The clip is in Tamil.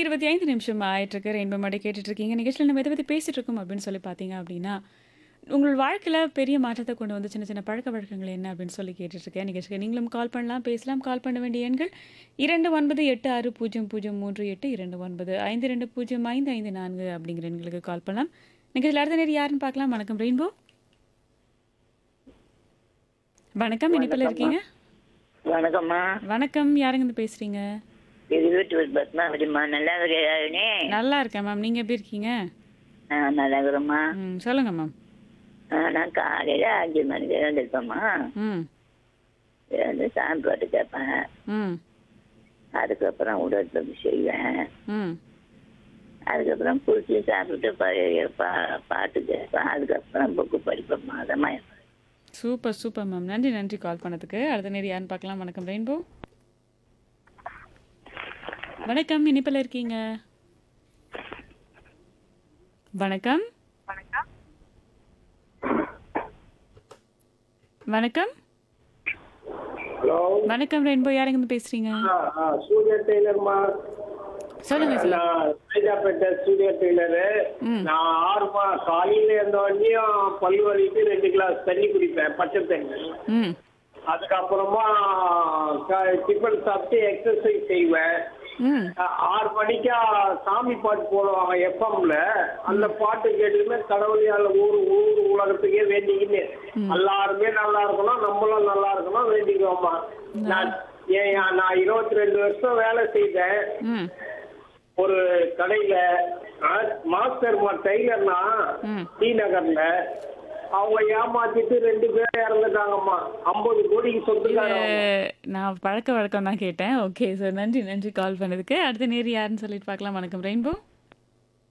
இருபத்தி ஐந்து நிமிஷம் ஆயிட்டிருக்கு ரெயின்போ மாடி கேட்டுட்டு இருக்கீங்க நிகழ்ச்சியில் நம்ம எதை பற்றி பேசிட்டு இருக்கோம் அப்படின்னு சொல்லி பார்த்தீங்க அப்படின்னா உங்கள் வாழ்க்கையில் பெரிய மாற்றத்தை கொண்டு வந்து சின்ன சின்ன பழக்க வழக்கங்கள் என்ன அப்படின்னு சொல்லி கேட்டுட்ருக்கேன் நிகழ்ச்சிக்கு நீங்களும் கால் பண்ணலாம் பேசலாம் கால் பண்ண வேண்டிய எண்கள் இரண்டு ஒன்பது எட்டு ஆறு பூஜ்ஜியம் பூஜ்ஜியம் மூன்று எட்டு இரண்டு ஒன்பது ஐந்து ரெண்டு பூஜ்ஜியம் ஐந்து ஐந்து நான்கு அப்படிங்கிற எண்களுக்கு கால் பண்ணலாம் நிகழ்ச்சியில் அடுத்த நேரம் யாருன்னு பார்க்கலாம் வணக்கம் ரெயின்போ வணக்கம் இனிப்பில் இருக்கீங்க வணக்கம்மா வணக்கம் யாருங்க இருந்து பேசுறீங்க இது வீட்டு பத்மாவதிம்மா நல்லா இருக்கிறாருனே நல்லா இருக்கேன் மேம் நீங்கள் எப்படி இருக்கீங்க நல்லா இருக்கிறோம்மா ம் சொல்லுங்க மேம் ஆ, நான் காலையில் அஞ்சு மணிக்கு எழுந்திருப்பேம்மா ம் எழுந்து சாமி பாட்டு கேட்பேன் ம் அதுக்கப்புறம் உடற்பயிற்சி செய்வேன் ம் அதுக்கப்புறம் குளிச்சு சாப்பிட்டு பழைய பா பாட்டு கேட்பேன் அதுக்கப்புறம் புக்கு படிப்பேம்மா அதம்மா சூப்பர் சூப்பர் மேம் நன்றி நன்றி கால் பண்ணதுக்கு அடுத்த நேரம் யாருன்னு பார்க்கலாம் வணக்கம் ரெயின்போ வணக்கம் இனிப்பில் இருக்கீங்க வணக்கம் வணக்கம் ஹலோ வணக்கம் ரெயின்போ யாருங்க இருந்து பேசுறீங்க ஆ ஆ சூர்யா டெய்லர்மா சொல்லுங்க சார் நான் சைதாப்பேட்டை சூர்யா டெய்லரு ம். நான் ஆறு மா காலையில இருந்த வண்டியும் பல் வலிக்கு ரெண்டு கிளாஸ் தண்ணி குடிப்பேன் பச்சை தண்ணி ம் அதுக்கப்புறமா க- டிஃபன் சாப்பிட்டு எக்ஸசைஸ் செய்வேன் ம் ஆ- ஆறு மணிக்கா சாமி பாட்டு போடுவாங்க எஃப்எம்ல அந்த பாட்டு கேட்டுக்கிட்டு கடவுளையால ஊர் ஊர் உலகத்துக்கே வேண்டிக்கின்னு எல்லாருமே நல்லா இருக்கணும் நம்மளும் நல்லா இருக்கணும் வேண்டிக்குவோம்மா நான் ஏன் நான் இருபத்தி ரெண்டு வருஷம் வேலை செய்தேன் ம் ஒரு கடையில மாஸ்டர் டெய்லர்னா ம். டி நகர்ல அவங்க ஏமாத்திட்டு ரெண்டு பேரும் இறந்துட்டாங்கம்மா ஐம்பது கோடிக்கு சொத்துக்காரங்க இது நான் பழக்க வழக்கம் தான் கேட்டேன் ஓகே சார் நன்றி நன்றி கால் பண்ணதுக்கு அடுத்த நேரம் யாருன்னு சொல்லிட்டு பார்க்கலாம் வணக்கம் ரெயின்போ